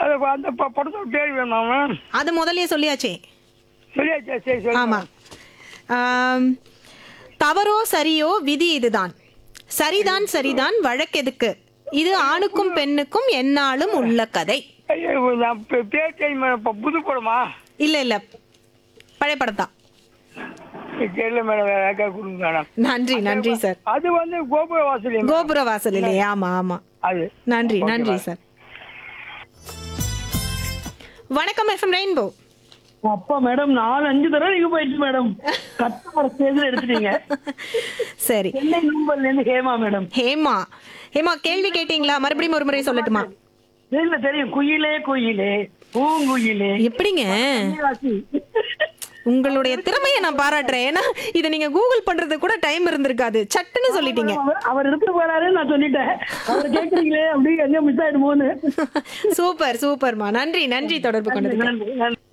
அது அந்த ப- படத்தோட பேர் வேணுமா அது முதல்லயே சொல்லியாச்சே சொல்லியாச்சா சரி சரி ஆமா ஆம், தவறோ சரியோ விதி இதுதான் சரிதான் சரிதான் வழக்கெதுக்கு இது ஆணுக்கும் பெண்ணுக்கும் எந்நாளும் உள்ள கதை ஐயோ, நான் பே- பேர் தெரியுமா இப்போ புது படமா இல்ல இல்ல பழைய படம் தான் தெரியல மேடம் வேற யாருக்கா கொடுங்க மேடம் நன்றி நன்றி சார் அது வந்து கோபுர வாசல் கோபுர வாசல் இல்லையா ஆமா ஆமா அது நன்றி Okay, நன்றி madam. சார் வணக்கம் எஃப்எம் ரெயின்போ அப்பா மேடம் நாலு அஞ்சு தடவை நீங்க போயிடுச்சு மேடம் கஷ்டப்பட ஸ்டேஜ்ல எடுத்துட்டீங்க சரி சென்னை நூம்பல்ல இருந்து ஹேமா மேடம் ஹேமா ஹேமா கேள்வி கேட்டீங்களா மறுபடியும் ஒரு முறை சொல்லட்டுமா தெரியல தெரியும் குயிலே குயிலே பூங்குயிலே எப்படிங்க கன்னியாசி. உங்களுடைய திறமையை நான் பாராட்டுறேன் ஏன்னா இதை நீங்க கூகுள் பண்றது கூட டைம் இருந்திருக்காது சட்டுன்னு சொல்லிட்டீங்க அவர் அவர் எடுத்து போறாரு நான் சொல்லிட்டேன் அவர் கேக்குறீங்களே அப்படி எங்க மிஸ் ஆயிடுமோன்னு சூப்பர் சூப்பர்மா நன்றி நன்றி தொடர்பு கொண்டதுக்கு நன்றி நன்றி